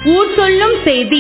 ஊர் சொல்லும் செய்தி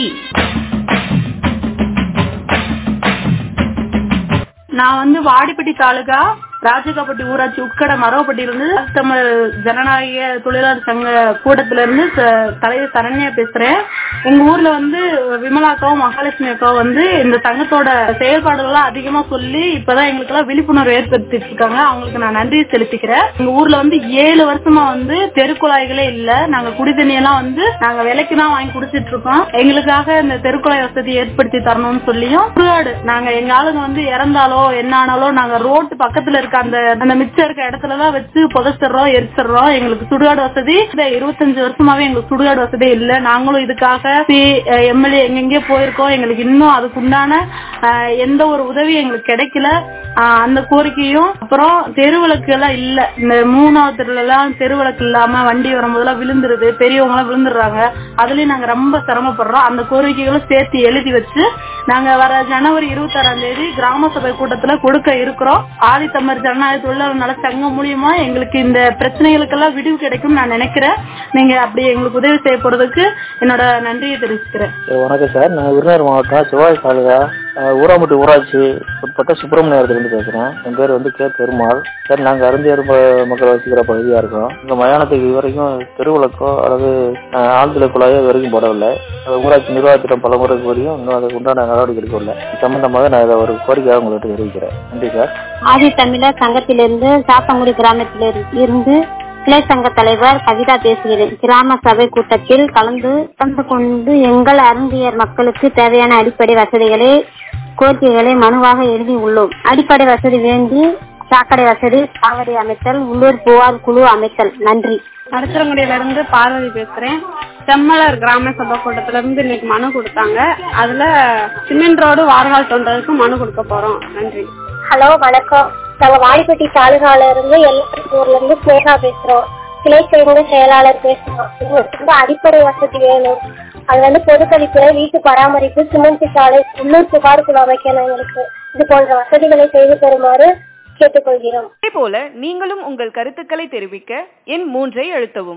நான் வந்து வாடிப்பட்டி தாலுகா ராஜகாப்பட்டி ஊராட்சி உட்கட மரவப்பட்டியிலிருந்து தமிழ் ஜனநாயக தொழிலாளர் சங்க கூட்டத்துல இருந்து ச- தலைவர் சரண்யா பேசுறேன் எங்க ஊர்ல வந்து விமலாக்காவும் மகாலட்சுமி அக்காவும் வந்து இந்த சங்கத்தோட செயல்பாடுகள்லாம் அதிகமா சொல்லி இப்பதான் எங்களுக்கு எல்லாம் விழிப்புணர்வு ஏற்படுத்திட்டு இருக்காங்க அவங்களுக்கு நான் நன்றி செலுத்திக்கிறேன் எங்க ஊர்ல வந்து ஏழு வருஷமா வந்து தெருக்குழாய்களே இல்ல நாங்க குடி தண்ணி எல்லாம் வந்து நாங்க விலைக்கு தான் வாங்கி குடிச்சிட்டு இருக்கோம் எங்களுக்காக இந்த தெருக்குழாய் வசதி ஏற்படுத்தி தரணும்னு சொல்லியும் சுடுகாடு நாங்க எங்க ஆளுங்க வந்து இறந்தாலோ என்ன ஆனாலோ நாங்க ரோட்டு பக்கத்துல இருக்க அந்த அந்த மிச்சம் இருக்க இடத்துலதான் வச்சு புதைச்சிடுறோம் எரிச்சிடுறோம் எங்களுக்கு சுடுகாடு வசதி இந்த இருபத்தஞ்சு வருஷமாவே எங்களுக்கு சுடுகாடு வசதி இல்ல நாங்களும் இதுக்காக எம்எல்ஏ எங்கெங்கே போயிருக்கோம் எங்களுக்கு இன்னும் அதுக்கு உண்டான அஹ், எந்த ஒரு உதவி எங்களுக்கு கிடைக்கல ஆஹ், அந்த கோரிக்கையும் அப்புறம் தெருவிளக்கு எல்லாம் இல்ல இந்த மூணாவது தெருவுல எல்லாம் தெருவிளக்கு இல்லாம வண்டி வரும்போதெல்லாம் விழுந்துருது பெரியவங்க எல்லாம் விழுந்துடுறாங்க அதுலயும் நாங்க ரொம்ப சிரமப்படுறோம் அந்த கோரிக்கைகளும் சேர்த்து எழுதி வச்சு நாங்க வர ஜனவரி இருபத்தி ஆறாம் தேதி கிராம சபை கூட்டத்துல கொடுக்க இருக்கிறோம் ஆதித்தமிழ் ஜனநாயக தொழிலாளர் நல சங்கம் மூலியமா எங்களுக்கு இந்த பிரச்சனைகளுக்கெல்லாம் விடிவு கிடைக்கும் நான் நினைக்கிறேன் நீங்க அப்படி எங்களுக்கு உதவி செய்யப்படுறதுக்கு என்னோட நன்றியை தெரிவிச்சுக்கிறேன் சார், வணக்கம் சார் நான் விருதுநகர் மாவட்டம் சிவாஜி தாலுகா அஹ், ஊராம்பட்டி ஊராட்சி உட்பட்ட சுப்பிரமணியத்திலிருந்து பேசுறேன் என் பேர் வந்து கே பெருமாள் சார் நாங்க அருந்தியர் ம- மக்கள் வசிக்கிற பகுதியா இருக்கோம் இந்த மயானத்துக்கு இதுவரைக்கும் தெருவிளக்கோ அல்லது அஹ், ஆழ்துளை குழாயோ இது வரைக்கும் போடவில்லை அது ஊராட்சி நிர்வாகத்திடம் பல முறை கூறியும் இன்னும் அதுக்கு உண்டான நடவடிக்கை எடுக்கவில்லை இது சம்பந்தமாக நான் இதை ஒரு கோரிக்கையாக உங்களுக்கு தெரிவிக்கிறேன் நன்றி சார் ஆதி தமிழர் சங்கத்திலிருந்து சாத்தங்குடி கிராமத்தில் இருந்து கிளை சங்க தலைவர் கவிதா பேசுகிறேன் கிராம சபை கூட்டத்தில் கலந்து கலந்து கொண்டு எங்கள் அருந்தியர் மக்களுக்கு தேவையான அடிப்படை வசதிகளை கோரிக்கைகளை மனுவாக எழுதி உள்ளோம் அடிப்படை வசதி வேண்டி சாக்கடை வசதி சாவடி அமைத்தல் உள்ளூர் புகார் குழு அமைத்தல் நன்றி நடுத்தரங்குடியில இருந்து பார்வதி பேசுறேன் செம்மலர் கிராம சபை கூட்டத்துல இருந்து இன்னைக்கு மனு கொடுத்தாங்க அதுல சிமெண்ட் ரோடு வாரகால் தோன்றதுக்கு மனு கொடுக்க போறோம் நன்றி ஹலோ வணக்கம் நாங்க வாடிப்பட்டி தாலுகால இருந்து எல்லூர்ல இருந்து ஸ்னேகா பேசுறோம் கிளை சேர்ந்த செயலாளர் பேசுறோம் எங்களுக்கு வந்து அடிப்படை வசதி வேணும் அது வந்து பொதுக்கழிப்புறை வீட்டு பராமரிப்பு சிமெண்ட் சாலை உள்ளூர் புகார் குழு அமைக்கணும் எங்களுக்கு இது போன்ற வசதிகளை செய்து தருமாறு கேட்டுக்கொள்கிறோம் இதே போல நீங்களும் உங்கள் கருத்துக்களை தெரிவிக்க எண் மூன்றை அழுத்தவும்